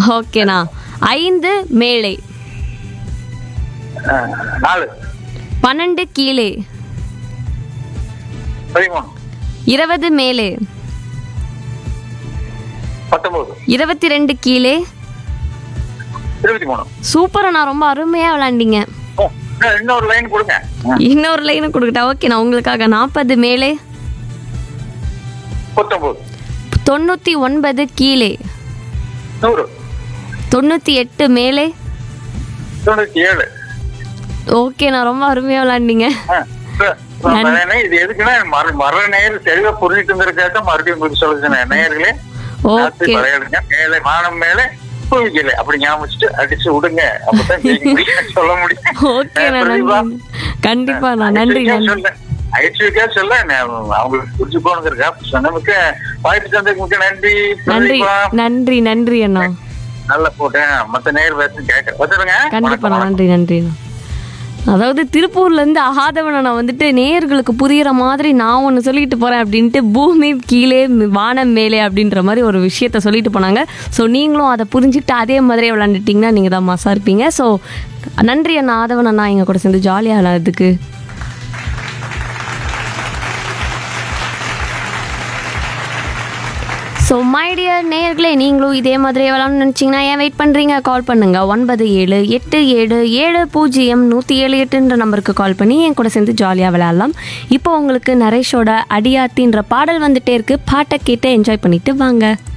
ஓகேண்ணா ஐந்து மேலே அஹ், நாலு பன்னெண்டு கீழே பதிமூணு இருபது மேலே பத்தொன்பது இருபத்தி ரெண்டு கீழே இருபத்தி மூணு சூப்பரண்ணா ரொம்ப அருமையாக விளாண்டிங்க ஓ, இன்னும் இன்னொரு லைன் கொடுங்க இன்னொரு லைனை கொடுக்கட்டா ஓகேண்ணா உங்களுக்காக நாற்பது மேலே பத்தொன்பது தொண்ணூற்றி ஒன்பது கீழே நூறு தொண்ணூற்றி எட்டு மேலே தொண்ணூத்தி ஏழு ஓகேண்ணா ரொம்ப அருமையாக விளாண்டிங்க அஹ், சரி. அதானே, இது எதுக்குன்னா மர மர நேர் தெளிவா புரிஞ்சுட்டு இருந்திருக்காக மறுபடியும் உங்களுக்கு சொல்லுங்க நேயர்களே ஓகே விளையாடுங்க மேலே வானம் மேலே பூமிக்கல அப்படி ஞாபகம் வச்சுட்டு அடிச்சு விடுங்க அப்பதான் ஜெயிக்க முடியும் சொல்ல முடியும் ஓகேண்ணா அஹ், பிரதீபா, நன்றி கண்டிப்பாண்ணா நன்றி ஐஸ்வர்யா நன்றி சொல்ல ஐஸ்வர்யா சொல்ல நான் அவங்களுக்கு புரிஞ்சு போனுங்கிறக்கா சொன்னமுக்கு வாய்ப்பு தந்ததுக்கு மிக்க நன்றி நன்றி பிரதீபா. நன்றி நன்றி அண்ணா நல்லா போட்டேன் மத்த நேர் பேச கேட்க வச்சுருங்க கண்டிப்பா நன்றி நன்றிண்ணா அதாவது திருப்பூர்ல இருந்து அகாதவனை நான் வந்துட்டு நேயர்களுக்கு புரியுற மாதிரி நான் ஒன்று சொல்லிட்டு போறேன் அப்படின்ட்டு பூமி கீழே வானம் மேலே அப்படின்ற மாதிரி ஒரு விஷயத்த சொல்லிட்டு போனாங்க ஸோ நீங்களும் அதை புரிஞ்சுட்டு அதே மாதிரியே விளாண்டுட்டீங்கன்னா நீங்கள் தான் மாசா இருப்பீங்க ஸோ நன்றி அண்ணா ஆதவன் அண்ணா எங்க கூட சேர்ந்து ஜாலியாக விளாடுறதுக்கு ஸோ மைடியர் நேயர்களே நீங்களும் இதே மாதிரி விளாட்னு நினச்சிங்கன்னா ஏன் வெயிட் பண்ணுறீங்க கால் பண்ணுங்க ஒன்பது ஏழு எட்டு ஏழு ஏழு பூஜ்ஜியம் நூற்றி ஏழு எட்டுன்ற நம்பருக்கு கால் பண்ணி என் கூட சேர்ந்து ஜாலியாக விளையாடலாம் இப்போ உங்களுக்கு நரேஷோட அடியாத்தின்ற பாடல் வந்துட்டே இருக்கு பாட்டை கேட்டு என்ஜாய் பண்ணிட்டு வாங்க